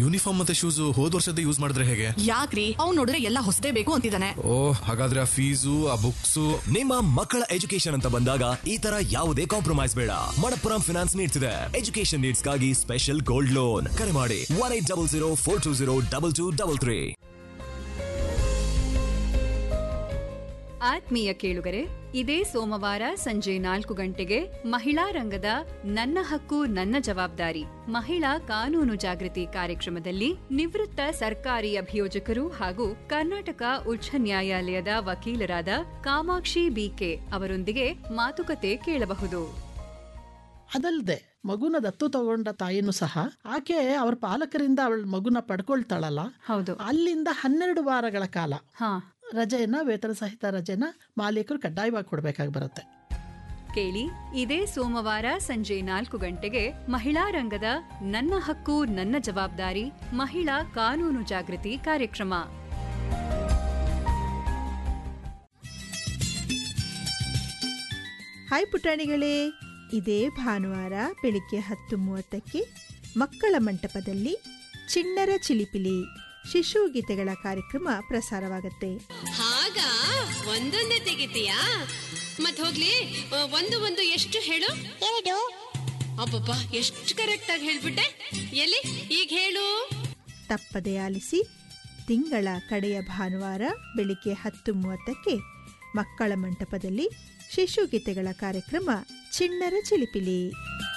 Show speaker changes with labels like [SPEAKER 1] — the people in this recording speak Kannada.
[SPEAKER 1] ಯೂನಿಫಾರ್ಮ್ ಮತ್ತೆ ಶೂಸ್ ಹೋದ್ ವರ್ಷದ ಯೂಸ್ ಮಾಡಿದ್ರೆ ಹೇಗೆ
[SPEAKER 2] ಯಾಕ್ರಿ ಅವ್ನ್ ನೋಡಿದ್ರೆ ಎಲ್ಲ ಹೊಸದೇ ಬೇಕು ಅಂತಿದ್ದಾನೆ
[SPEAKER 1] ಓ ಹಾಗಾದ್ರೆ ಆ ಫೀಸು ಆ ಬುಕ್ಸು
[SPEAKER 3] ನಿಮ್ಮ ಮಕ್ಕಳ ಎಜುಕೇಶನ್ ಅಂತ ಬಂದಾಗ ಈ ತರ ಯಾವುದೇ ಕಾಂಪ್ರಮೈಸ್ ಬೇಡ ಮಣಪ್ಪುರಂ ಫಿನಾನ್ಸ್ ನೀಡ್ತಿದೆ ಎಜುಕೇಶನ್ ನೀಡ್ಸ್ಗಾಗಿ ಸ್ಪೆಷಲ್ ಗೋಲ್ಡ್ ಲೋನ್ ಕರೆ ಮಾಡಿ one eight double zero four two zero double two double three
[SPEAKER 4] ಆತ್ಮೀಯ ಕೇಳುಗರೆ ಇದೇ ಸೋಮವಾರ ಸಂಜೆ ನಾಲ್ಕು ಗಂಟೆಗೆ ಮಹಿಳಾ ರಂಗದ ನನ್ನ ಹಕ್ಕು ನನ್ನ ಜವಾಬ್ದಾರಿ ಮಹಿಳಾ ಕಾನೂನು ಜಾಗೃತಿ ಕಾರ್ಯಕ್ರಮದಲ್ಲಿ ನಿವೃತ್ತ ಸರ್ಕಾರಿ ಅಭಿಯೋಜಕರು ಹಾಗೂ ಕರ್ನಾಟಕ ಉಚ್ಚ ನ್ಯಾಯಾಲಯದ ವಕೀಲರಾದ ಕಾಮಾಕ್ಷಿ ಬಿಕೆ ಅವರೊಂದಿಗೆ ಮಾತುಕತೆ ಕೇಳಬಹುದು
[SPEAKER 5] ಅದಲ್ಲದೆ ಮಗುನ ದತ್ತು ತಗೊಂಡ ತಾಯಿನೂ ಸಹ ಆಕೆ ಅವ್ರ ಪಾಲಕರಿಂದ ಅವಳ ಮಗುನ ಪಡ್ಕೊಳ್ತಾಳಲ್ಲ
[SPEAKER 4] ಹೌದು
[SPEAKER 5] ಅಲ್ಲಿಂದ ಹನ್ನೆರಡು ವಾರಗಳ ಕಾಲ
[SPEAKER 4] ಹಾ
[SPEAKER 5] ರಜೆಯನ್ನ ವೇತನ ಸಹಿತ ರಜೆನ ಮಾಲೀಕರು ಕಡ್ಡಾಯವಾಗಿ ಕೊಡಬೇಕಾಗಿ ಬರುತ್ತೆ
[SPEAKER 4] ಕೇಳಿ ಇದೇ ಸೋಮವಾರ ಸಂಜೆ ನಾಲ್ಕು ಗಂಟೆಗೆ ಮಹಿಳಾ ರಂಗದ ನನ್ನ ಹಕ್ಕು ನನ್ನ ಜವಾಬ್ದಾರಿ ಮಹಿಳಾ ಕಾನೂನು ಜಾಗೃತಿ ಕಾರ್ಯಕ್ರಮ
[SPEAKER 6] ಹಾಯ್ ಪುಟಾಣಿಗಳೇ ಇದೇ ಭಾನುವಾರ ಬೆಳಿಗ್ಗೆ ಹತ್ತು ಮೂವತ್ತಕ್ಕೆ ಮಕ್ಕಳ ಮಂಟಪದಲ್ಲಿ ಚಿಣ್ಣರ ಚಿಲಿಪಿಲಿ ಶಿಶು ಗೀತೆಗಳ ಕಾರ್ಯಕ್ರಮ ಪ್ರಸಾರವಾಗುತ್ತೆ
[SPEAKER 7] ಹಾಗ ಒಂದೊಂದೇ ತೆಗಿತೀಯಾ ಮತ್ ಹೋಗ್ಲಿ ಆ, ಒಂದು ಒಂದು ಎಷ್ಟು ಹೇಳು ಎರಡು ಅಬ್ಬಬ್ಬಾ ಎಷ್ಟು ಕರೆಕ್ಟ್ ಆಗಿ ಹೇಳ್ಬಿಟ್ಟೆ ಎಲ್ಲಿ ಈಗ ಹೇಳು
[SPEAKER 6] ತಪ್ಪದೆ ಆಲಿಸಿ ತಿಂಗಳ ಕಡೆಯ ಭಾನುವಾರ ಬೆಳಿಗ್ಗೆ ಹತ್ತು ಮೂವತ್ತಕ್ಕೆ ಮಕ್ಕಳ ಮಂಟಪದಲ್ಲಿ ಶಿಶು ಗೀತೆಗಳ ಕಾರ್ಯಕ್ರಮ ಚಿಣ್ಣರ ಚಿಲಿಪಿಲಿ